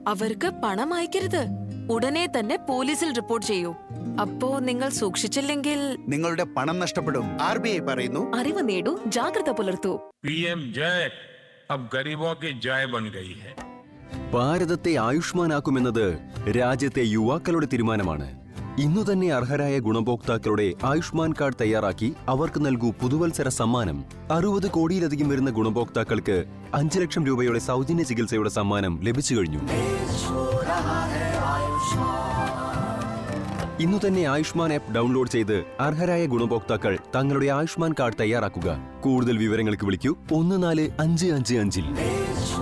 അവർക്ക് പണം അയക്കരുത് ഉടനെ തന്നെ പോലീസിൽ റിപ്പോർട്ട് ചെയ്യൂ അപ്പോ നിങ്ങൾ സൂക്ഷിച്ചില്ലെങ്കിൽ നിങ്ങളുടെ പണം നഷ്ടപ്പെടും ആർ ബി ഐ പറയുന്നു അറിവ് നേടൂ ജാഗ്രത പുലർത്തൂ पीएम जय अब गरीबों की जय बन गई है ഭാരതത്തെ ആയുഷ്മാനാക്കുമെന്നത് രാജ്യത്തെ യുവാക്കളുടെ തീരുമാനമാണ് ഇന്നു തന്നെ അർഹരായ ഗുണഭോക്താക്കളുടെ ആയുഷ്മാൻ കാർഡ് തയ്യാറാക്കി അവർക്ക് നൽകൂ പുതുവത്സര സമ്മാനം അറുപത് കോടിയിലധികം വരുന്ന ഗുണഭോക്താക്കൾക്ക് അഞ്ച് ലക്ഷം രൂപയുടെ സൗജന്യ ചികിത്സയുടെ സമ്മാനം ലഭിച്ചു കഴിഞ്ഞു ഇന്നു തന്നെ ആയുഷ്മാൻ ആപ്പ് ഡൗൺലോഡ് ചെയ്ത് അർഹരായ ഗുണഭോക്താക്കൾ തങ്ങളുടെ ആയുഷ്മാൻ കാർഡ് തയ്യാറാക്കുക കൂടുതൽ വിവരങ്ങൾക്ക് വിളിക്കൂ ഒന്ന് നാല് അഞ്ച് അഞ്ച് അഞ്ചിൽ